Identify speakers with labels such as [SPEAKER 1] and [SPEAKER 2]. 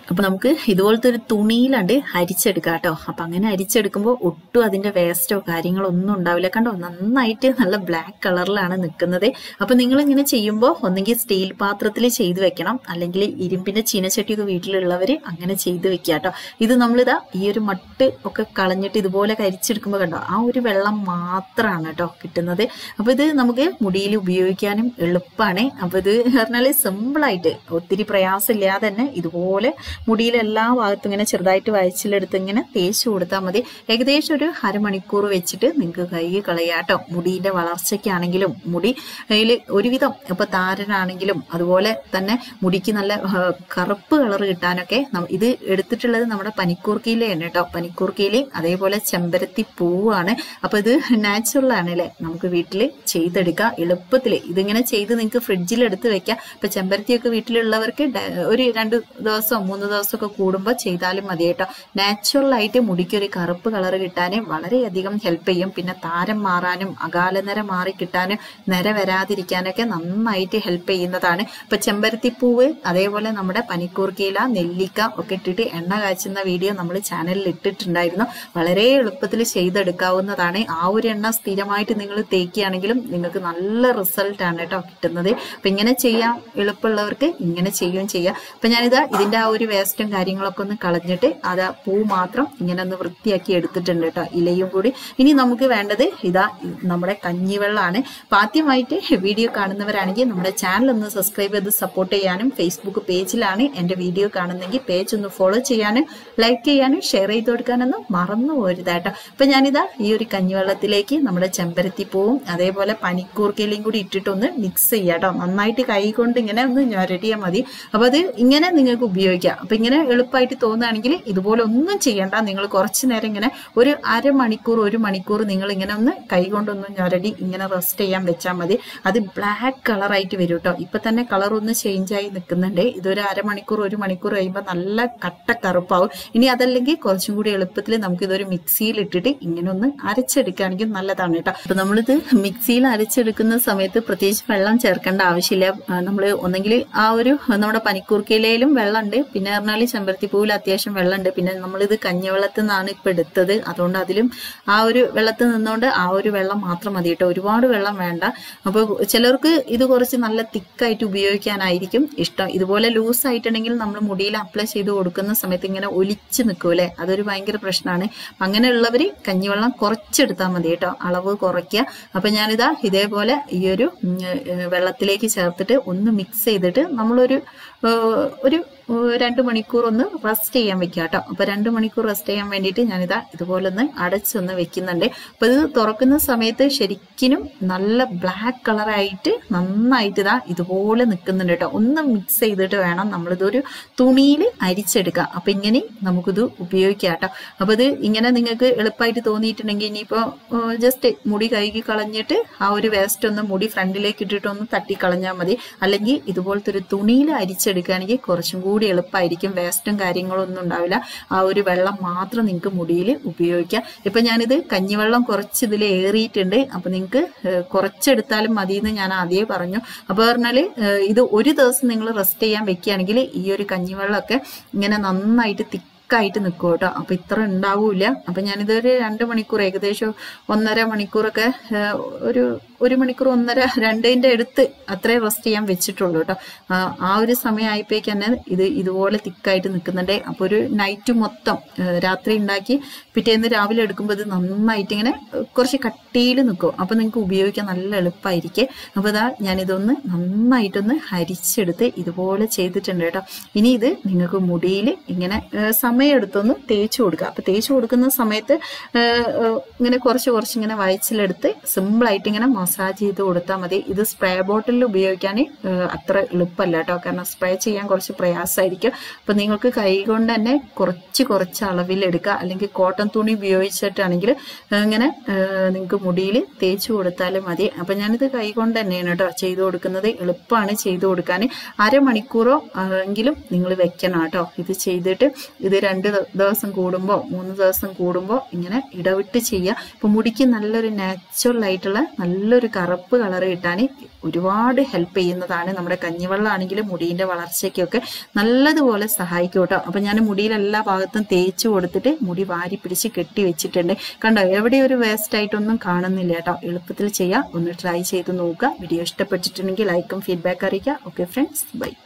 [SPEAKER 1] അപ്പൊ നമുക്ക് ഇതുപോലത്തെ ഒരു തുണിയിലാണ്ട് അരിച്ചെടുക്കാം കേട്ടോ അപ്പൊ അങ്ങനെ അരിച്ചെടുക്കുമ്പോൾ ഒട്ടും അതിന്റെ വേസ്റ്റോ കാര്യങ്ങളോ ഒന്നും ഉണ്ടാവില്ല കണ്ടോ നന്നായിട്ട് നല്ല ബ്ലാക്ക് കളറിലാണ് നിൽക്കുന്നത് അപ്പൊ നിങ്ങൾ ഇങ്ങനെ ചെയ്യുമ്പോൾ ഒന്നെങ്കിൽ സ്റ്റീൽ പാത്രത്തിൽ ചെയ്തു വെക്കണം അല്ലെങ്കിൽ ഇരുമ്പിന്റെ ചീനച്ചട്ടിയൊക്കെ വീട്ടിലുള്ളവര് അങ്ങനെ ചെയ്തു വെക്കുക കേട്ടോ ഇത് നമ്മളിതാ ഈ ഒരു മട്ട് ഒക്കെ കളഞ്ഞിട്ട് ഇതുപോലെ കരിച്ചെടുക്കുമ്പോൾ കണ്ടോ ആ ഒരു വെള്ളം മാത്രമാണ് കേട്ടോ കിട്ടുന്നത് അപ്പൊ ഇത് നമുക്ക് മുടിയിൽ ഉപയോഗിക്കാനും എളുപ്പമാണ് അപ്പൊ ഇത് പറഞ്ഞാല് സിമ്പിളായിട്ട് ഒത്തിരി പ്രയാസമില്ലാതെ തന്നെ ഇതുപോലെ മുടിയിൽ എല്ലാ ഭാഗത്തും ഇങ്ങനെ ചെറുതായിട്ട് വയച്ചിലെടുത്ത് ഇങ്ങനെ തേച്ച് കൊടുത്താൽ മതി ഏകദേശം ഒരു അരമണിക്കൂർ വെച്ചിട്ട് നിങ്ങൾക്ക് കൈ കളയാട്ടോ മുടിയുടെ വളർച്ചയ്ക്കാണെങ്കിലും മുടി അതിൽ ഒരുവിധം ഇപ്പൊ താരനാണെങ്കിലും അതുപോലെ തന്നെ മുടിക്ക് നല്ല ആ, കറുപ്പ് കളർ കിട്ടാനൊക്കെ നം- ഇത് എടുത്തിട്ടുള്ളത് നമ്മുടെ പനിക്കൂർക്കയിലയാണ് കേട്ടോ പനിക്കൂർക്കയിലയും അതേപോലെ ചെമ്പരത്തി പൂവാണ് അപ്പൊ ഇത് നാച്ചുറൽ ആണ് അല്ലേ നമുക്ക് വീട്ടിൽ ചെയ്തെടുക്കാം എളുപ്പത്തിൽ ഇതിങ്ങനെ ചെയ്ത് നിങ്ങൾക്ക് ഫ്രിഡ്ജിൽ എടുത്ത് വെക്കാം ഇപ്പൊ ചെമ്പരത്തിയൊക്കെ വീട്ടിലുള്ളവർക്ക് ഡ- ഒരു രണ്ട് ദിവസമോ മൂന്ന് ദിവസമൊക്കെ കൂടുമ്പോൾ ചെയ്താലും മതി കേട്ടോ നാച്ചുറൽ ആയിട്ട് മുടിക്ക് ഒരു കറുപ്പ് കളർ കിട്ടാനും വളരെയധികം ഹെൽപ്പ് ചെയ്യും പിന്നെ താരം മാറാനും അകാലനര മാറി കിട്ടാനും നിര വരാതിരിക്കാനൊക്കെ നന്നായിട്ട് ഹെൽപ്പ് ചെയ്യുന്നതാണ് ഇപ്പൊ ചെമ്പരത്തിപ്പൂവ് അതേപോലെ നമ്മുടെ പനിക്കൂർക്കയില നെല്ലിക്ക ഒക്കെ ഇട്ടിട്ട് എണ്ണ കാച്ചുന്ന വീഡിയോ നമ്മൾ ചാനലിൽ ഇട്ടിട്ടുണ്ടായിരുന്നു വളരെ എളുപ്പത്തിൽ ചെയ്തെടുക്കാവുന്നതാണ് ആ ഒരു എണ്ണ സ്ഥിരമായിട്ട് നിങ്ങൾ തേക്കുകയാണെങ്കിലും നിങ്ങൾക്ക് നല്ല റിസൾട്ട് ആണ് കേട്ടോ കിട്ടുന്നത് അപ്പൊ ഇങ്ങനെ ചെയ്യാൻ എളുപ്പമുള്ളവർക്ക് ഇങ്ങനെ ചെയ്യുകയും ചെയ്യാം അപ്പൊ ഞാനിതാ ഇതിന്റെ ആ ഒരു വേസ്റ്റും കാര്യങ്ങളൊക്കെ ഒന്ന് കളഞ്ഞിട്ട് അത് ആ പൂ മാത്രം ഇങ്ങനെ ഒന്ന് വൃത്തിയാക്കി എടുത്തിട്ടുണ്ട് കേട്ടോ ഇലയും കൂടി ഇനി നമുക്ക് വേണ്ടത് ഇതാ നമ്മുടെ കഞ്ഞിവെള്ളമാണ് അപ്പൊ ആദ്യമായിട്ട് വീഡിയോ കാണുന്നവരാണെങ്കിൽ നമ്മുടെ ചാനൽ ഒന്ന് സബ്സ്ക്രൈബ് ചെയ്ത് സപ്പോർട്ട് ചെയ്യാനും ഫേസ്ബുക്ക് പേജിലാണ് എന്റെ വീഡിയോ കാണുന്നെങ്കിൽ പേജ് ഒന്ന് ഫോളോ ചെയ്യാനും ലൈക്ക് ചെയ്യാനും ഷെയർ ചെയ്ത് കൊടുക്കാനൊന്നും മറന്നു പോരുത് കേട്ടോ അപ്പൊ ഞാനിതാ ഈ ഒരു കഞ്ഞിവെള്ളത്തിലേക്ക് നമ്മുടെ ചെമ്പരത്തി പൂവും അതേപോലെ പനിക്കൂർക്കയിലയും കൂടി ഇട്ടിട്ടൊന്ന് മിക്സ് ചെയ്യാം കേട്ടോ നന്നായിട്ട് കൈ കൊണ്ട് ഇങ്ങനെ ഒന്ന് ഞൊരടിയാൽ മതി അപ്പൊ അത് ഇങ്ങനെ നിങ്ങൾക്ക് ഉപയോഗിക്കാം അപ്പൊ ഇങ്ങനെ എളുപ്പമായിട്ട് തോന്നുകയാണെങ്കിൽ ഇതുപോലെ ഒന്നും ചെയ്യണ്ട നിങ്ങൾ കുറച്ച് നേരം ഇങ്ങനെ ഒരു അരമണിക്കൂർ ഒരു മണിക്കൂർ നിങ്ങൾ ഇങ്ങനെ ഒന്ന് കൈ കൊണ്ടൊന്ന് ഞൊരടി ഇങ്ങനെ റെസ്റ്റ് ചെയ്യാൻ വെച്ചാൽ മതി അത് ബ്ലാക്ക് കളറായിട്ട് വരും കേട്ടോ ഇപ്പൊ തന്നെ കളർ ഒന്ന് ചേഞ്ച് ആയി നിൽക്കുന്നുണ്ട് ഇതൊരു അരമണിക്കൂർ ഒരു മണിക്കൂർ കഴിയുമ്പോൾ നല്ല കട്ട കറുപ്പാവും ഇനി അതല്ലെങ്കിൽ കുറച്ചും കൂടി എളുപ്പത്തിൽ നമുക്ക് ഇതൊരു മിക്സിയിൽ ഇട്ടിട്ട് ഇങ്ങനെ ഒന്ന് അരച്ചെടുക്കുകയാണെങ്കിൽ നല്ലതാണ് കേട്ടോ അപ്പൊ നമ്മളിത് മിക്സിയിൽ അരച്ചെടുക്കുന്ന സമയത്ത് പ്രത്യേകിച്ച് വെള്ളം ചേർക്കേണ്ട ആവശ്യമില്ല നമ്മൾ ഒന്നെങ്കിൽ ആ ഒരു നമ്മുടെ പനിക്കൂർക്കയിലും വെള്ളമുണ്ട് പിന്നെ പറഞ്ഞാൽ ചെമ്പരത്തി പൂവിൽ അത്യാവശ്യം വെള്ളമുണ്ട് പിന്നെ നമ്മളിത് കഞ്ഞിവെള്ളത്തിൽ നിന്നാണ് ഇപ്പൊ എടുത്തത് അതുകൊണ്ട് അതിലും ആ ഒരു വെള്ളത്തിൽ നിന്നുകൊണ്ട് ആ ഒരു വെള്ളം മാത്രം മതി കേട്ടോ ഒരുപാട് വെള്ളം വേണ്ട അപ്പോൾ ചിലർക്ക് ഇത് കുറച്ച് നല്ല തിക്കായിട്ട് ഉപയോഗിക്കാനായിരിക്കും ഇഷ്ടം ഇതുപോലെ ലൂസ് ആയിട്ടുണ്ടെങ്കിൽ നമ്മൾ മുടിയിൽ അപ്ലൈ ചെയ്ത് കൊടുക്കുന്ന സമയത്ത് ഇങ്ങനെ ഒലിച്ച് നിൽക്കൂലേ അതൊരു ഭയങ്കര പ്രശ്നമാണ് അങ്ങനെയുള്ളവർ കഞ്ഞിവെള്ളം കുറച്ചെടുത്താൽ മതി കേട്ടോ അളവ് കുറയ്ക്കുക അപ്പൊ ഞാനിതാ ഇതേപോലെ ഈ ഒരു ഉം, ഏഹ്, വെള്ളത്തിലേക്ക് ചേർത്തിട്ട് ഒന്ന് മിക്സ് ചെയ്തിട്ട് നമ്മളൊരു ഏഹ്, ഒരു ഏഹ്, രണ്ട് മണിക്കൂർ ഒന്ന് റെസ്റ്റ് ചെയ്യാൻ വെക്കുക കേട്ടോ അപ്പൊ രണ്ട് മണിക്കൂർ റെസ്റ്റ് ചെയ്യാൻ വേണ്ടിയിട്ട് ഞാനിതാ ഇതുപോലെ ഒന്ന് അടച്ചൊന്ന് വെക്കുന്നുണ്ട് അപ്പൊ ഇത് തുറക്കുന്ന സമയത്ത് ശരിക്കും നല്ല ബ്ലാക്ക് കളറായിട്ട് നന്നായിട്ട് ഇതാ ഇതുപോലെ നിൽക്കുന്നുണ്ട് കേട്ടോ ഒന്ന് മിക്സ് ചെയ്തിട്ട് വേണം നമ്മളിതൊരു തുണിയിൽ അരിച്ചെടുക്കുക അപ്പൊ ഇങ്ങനെ നമുക്കിത് ഉപയോഗിക്കാം കേട്ടോ അപ്പൊ ഇത് ഇങ്ങനെ നിങ്ങൾക്ക് എളുപ്പമായിട്ട് തോന്നിയിട്ടുണ്ടെങ്കിൽ ഇനിയിപ്പോ ജസ്റ്റ് മുടി കഴുകി കളഞ്ഞിട്ട് ആ ഒരു വേസ്റ്റ് ഒന്ന് മുടി ഫ്രണ്ടിലേക്ക് ഇട്ടിട്ട് ഒന്ന് തട്ടി കളഞ്ഞാൽ മതി അല്ലെങ്കിൽ ഇതുപോലത്തെ ഒരു തുണിയിൽ അരിച്ചെടുക്കുകയാണെങ്കിൽ കുറച്ചും കൂടി എളുപ്പമായിരിക്കും വേസ്റ്റും കാര്യങ്ങളും ഒന്നും ഉണ്ടാവില്ല ആ ഒരു വെള്ളം മാത്രം നിങ്ങൾക്ക് മുടിയിൽ ഉപയോഗിക്കാം ഇപ്പൊ ഞാനിത് കഞ്ഞിവെള്ളം കുറച്ച് ഇതിൽ ഏറിയിട്ടുണ്ട് അപ്പൊ നിങ്ങൾക്ക് കുറച്ചെടുത്താലും മതി എന്ന് ഞാൻ ആദ്യമേ പറഞ്ഞു അപ്പൊ പറഞ്ഞാല് ഏഹ്, ഇത് ഒരു ദിവസം നിങ്ങൾ റെസ്റ്റ് ചെയ്യാൻ വെക്കുകയാണെങ്കിൽ ഈ ഒരു കഞ്ഞിവെള്ളമൊക്കെ ഇങ്ങനെ നന്നായിട്ട് തിക്കായിട്ട് നിൽക്കും കേട്ടോ അപ്പൊ ഇത്ര ഉണ്ടാവൂല അപ്പൊ ഞാനിതൊരു രണ്ട് മണിക്കൂർ ഏകദേശം ഒന്നര മണിക്കൂറൊക്കെ ഏഹ്, ഒരു ഒരു മണിക്കൂർ ഒന്നര രണ്ടിന്റെ അടുത്ത് അത്രേ റെസ്റ്റ് ചെയ്യാൻ വെച്ചിട്ടുള്ളൂ കേട്ടോ ആ, ആ ഒരു സമയമായപ്പോഴേക്ക് തന്നെ ഇത് ഇതുപോലെ തിക്കായിട്ട് നിൽക്കുന്നുണ്ട് അപ്പൊ ഒരു നൈറ്റ് മൊത്തം ഏഹ്, രാത്രി ഉണ്ടാക്കി പിറ്റേന്ന് രാവിലെ എടുക്കുമ്പോൾ ഇത് നന്നായിട്ട് ഇങ്ങനെ ഏഹ്, കുറച്ച് കട്ടിയിൽ നിൽക്കും അപ്പൊ നിങ്ങൾക്ക് ഉപയോഗിക്കാൻ നല്ല എളുപ്പമായിരിക്കും അപ്പൊ ഇതാ ഞാനിതൊന്ന് നന്നായിട്ടൊന്ന് ഹരിച്ചെടുത്ത് ഇതുപോലെ ചെയ്തിട്ടുണ്ട് കേട്ടോ ഇനി ഇത് നിങ്ങൾക്ക് മുടിയിൽ ഇങ്ങനെ ഏഹ്, സമയമെടുത്തൊന്ന് തേച്ച് കൊടുക്കുക അപ്പൊ തേച്ച് കൊടുക്കുന്ന സമയത്ത് ഏഹ്, ഏഹ്, ഇങ്ങനെ കുറച്ച് കുറച്ച് ഇങ്ങനെ വയച്ചിലെടുത്ത് സിമ്പിളായിട്ട് ഇങ്ങനെ മസാജ് ചെയ്ത് കൊടുത്താൽ മതി ഇത് സ്പ്രേ ബോട്ടിലിൽ ഉപയോഗിക്കാൻ ഏഹ്, അത്ര എളുപ്പമല്ല കേട്ടോ കാരണം സ്പ്രേ ചെയ്യാൻ കുറച്ച് പ്രയാസമായിരിക്കും അപ്പൊ നിങ്ങൾക്ക് കൈ കൊണ്ട് തന്നെ കുറച്ച് കുറച്ച് അളവിലെടുക്കുക അല്ലെങ്കിൽ കോട്ടൺ തുണി ഉപയോഗിച്ചിട്ടാണെങ്കിൽ ഏഹ്, ഇങ്ങനെ നിങ്ങൾക്ക് മുടിയിൽ തേച്ച് കൊടുത്താലും മതി അപ്പൊ ഞാനിത് കൈ കൊണ്ട് തന്നെയാണ് കേട്ടോ ചെയ്തു കൊടുക്കുന്നത് എളുപ്പമാണ് ചെയ്തു കൊടുക്കാൻ അരമണിക്കൂറോ ആ, എങ്കിലും നിങ്ങൾ വെക്കണം കേട്ടോ ഇത് ചെയ്തിട്ട് ഇത് രണ്ട് ദ- ദിവസം കൂടുമ്പോൾ മൂന്ന് ദിവസം കൂടുമ്പോൾ ഇങ്ങനെ ഇടവിട്ട് ചെയ്യുക ഇപ്പൊ മുടിക്ക് നല്ലൊരു നാച്ചുറൽ ആയിട്ടുള്ള നല്ലൊരു നല്ലൊരു കറുപ്പ് കളർ കിട്ടാൻ ഒരുപാട് ഹെൽപ്പ് ചെയ്യുന്നതാണ് നമ്മുടെ കഞ്ഞിവെള്ളം ആണെങ്കിലും മുടീൻ്റെ വളർച്ചയ്ക്കൊക്കെ നല്ലതുപോലെ സഹായിക്കും കേട്ടോ അപ്പം ഞാൻ മുടിയിൽ എല്ലാ ഭാഗത്തും തേച്ച് കൊടുത്തിട്ട് മുടി വാരി പിടിച്ച് കെട്ടി വെച്ചിട്ടുണ്ട് കണ്ടോ എവിടെ ഒരു വേസ്റ്റ് ആയിട്ടൊന്നും കാണുന്നില്ല കേട്ടോ എളുപ്പത്തിൽ ചെയ്യാം ഒന്ന് ട്രൈ ചെയ്ത് നോക്കുക വീഡിയോ ഇഷ്ടപ്പെട്ടിട്ടുണ്ടെങ്കിൽ ലൈക്കും ഫീഡ്ബാക്ക് അറിയിക്കുക ഓക്കെ ഫ്രണ്ട്സ് ബൈ